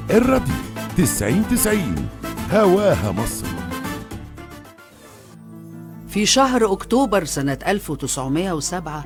الراديو تسعين تسعين هواها مصر في شهر أكتوبر سنة 1907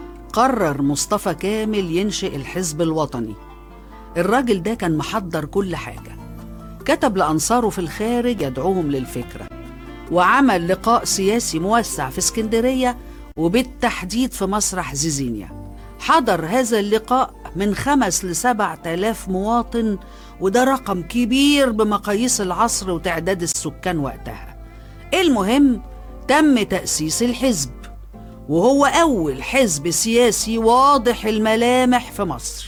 قرر مصطفى كامل ينشئ الحزب الوطني الراجل ده كان محضر كل حاجة كتب لأنصاره في الخارج يدعوهم للفكرة وعمل لقاء سياسي موسع في اسكندرية وبالتحديد في مسرح زيزينيا حضر هذا اللقاء من خمس لسبع تلاف مواطن وده رقم كبير بمقاييس العصر وتعداد السكان وقتها المهم تم تأسيس الحزب وهو أول حزب سياسي واضح الملامح في مصر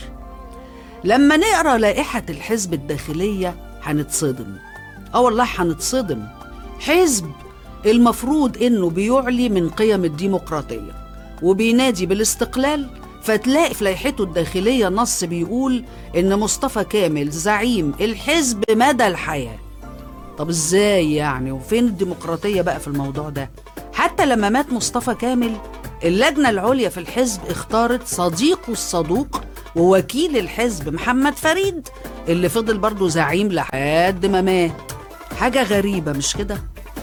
لما نقرا لائحة الحزب الداخلية هنتصدم اه والله هنتصدم حزب المفروض انه بيعلي من قيم الديمقراطية وبينادي بالاستقلال فتلاقي في لائحته الداخلية نص بيقول ان مصطفى كامل زعيم الحزب مدى الحياة طب ازاي يعني وفين الديمقراطية بقى في الموضوع ده حتى لما مات مصطفى كامل اللجنة العليا في الحزب اختارت صديقه الصدوق ووكيل الحزب محمد فريد اللي فضل برضه زعيم لحد ما مات حاجة غريبة مش كده؟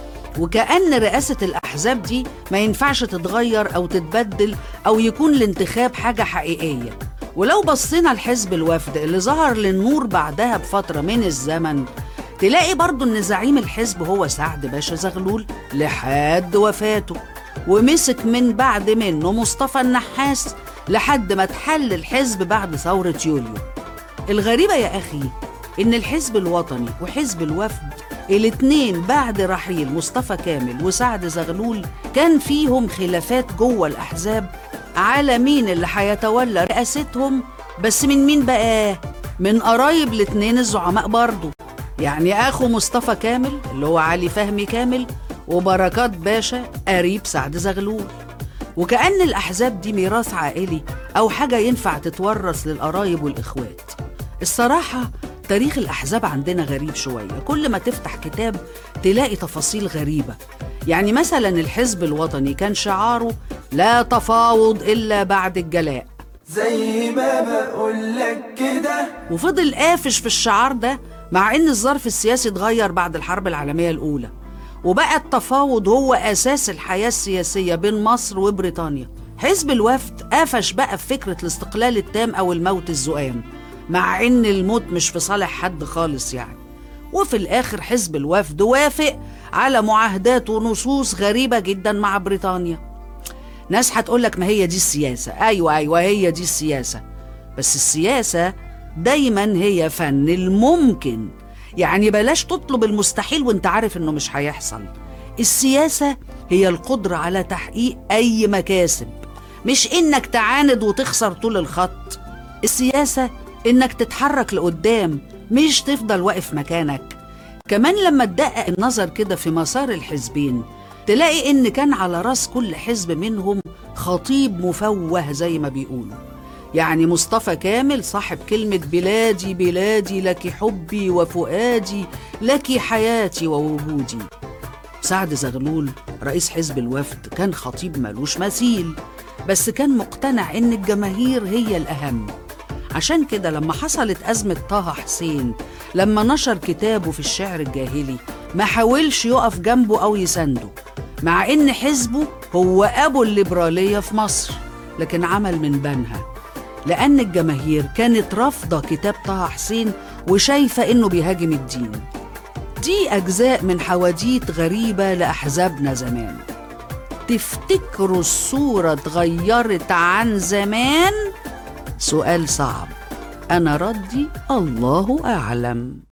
وكأن رئاسة الأحزاب دي ما ينفعش تتغير أو تتبدل أو يكون الانتخاب حاجة حقيقية ولو بصينا لحزب الوفد اللي ظهر للنور بعدها بفترة من الزمن تلاقي برضو إن زعيم الحزب هو سعد باشا زغلول لحد وفاته ومسك من بعد منه مصطفى النحاس لحد ما اتحل الحزب بعد ثورة يوليو الغريبة يا أخي إن الحزب الوطني وحزب الوفد الاتنين بعد رحيل مصطفى كامل وسعد زغلول كان فيهم خلافات جوه الأحزاب على مين اللي هيتولى رئاستهم بس من مين بقى؟ من قرايب الاتنين الزعماء برضه يعني أخو مصطفى كامل اللي هو علي فهمي كامل وبركات باشا قريب سعد زغلول وكأن الأحزاب دي ميراث عائلي أو حاجة ينفع تتورث للقرايب والإخوات الصراحة تاريخ الأحزاب عندنا غريب شوية كل ما تفتح كتاب تلاقي تفاصيل غريبة يعني مثلا الحزب الوطني كان شعاره لا تفاوض إلا بعد الجلاء زي ما بقولك كده وفضل قافش في الشعار ده مع ان الظرف السياسي اتغير بعد الحرب العالمية الأولى وبقى التفاوض هو أساس الحياة السياسية بين مصر وبريطانيا حزب الوفد قفش بقى في فكرة الاستقلال التام أو الموت الزؤام مع ان الموت مش في صالح حد خالص يعني وفي الآخر حزب الوفد وافق على معاهدات ونصوص غريبة جدا مع بريطانيا ناس هتقولك ما هي دي السياسة أيوة أيوة هي دي السياسة بس السياسة دايما هي فن الممكن يعني بلاش تطلب المستحيل وانت عارف انه مش هيحصل السياسة هي القدرة على تحقيق أي مكاسب مش إنك تعاند وتخسر طول الخط السياسة إنك تتحرك لقدام مش تفضل واقف مكانك كمان لما تدقق النظر كده في مسار الحزبين تلاقي إن كان على راس كل حزب منهم خطيب مفوه زي ما بيقولوا يعني مصطفى كامل صاحب كلمة بلادي بلادي لك حبي وفؤادي لك حياتي ووجودي سعد زغلول رئيس حزب الوفد كان خطيب ملوش مثيل بس كان مقتنع إن الجماهير هي الأهم عشان كده لما حصلت أزمة طه حسين لما نشر كتابه في الشعر الجاهلي ما حاولش يقف جنبه أو يسنده مع إن حزبه هو أبو الليبرالية في مصر لكن عمل من بنها لأن الجماهير كانت رافضة كتاب طه حسين وشايفة إنه بيهاجم الدين دي أجزاء من حواديت غريبة لأحزابنا زمان تفتكروا الصورة اتغيرت عن زمان؟ سؤال صعب أنا ردي الله أعلم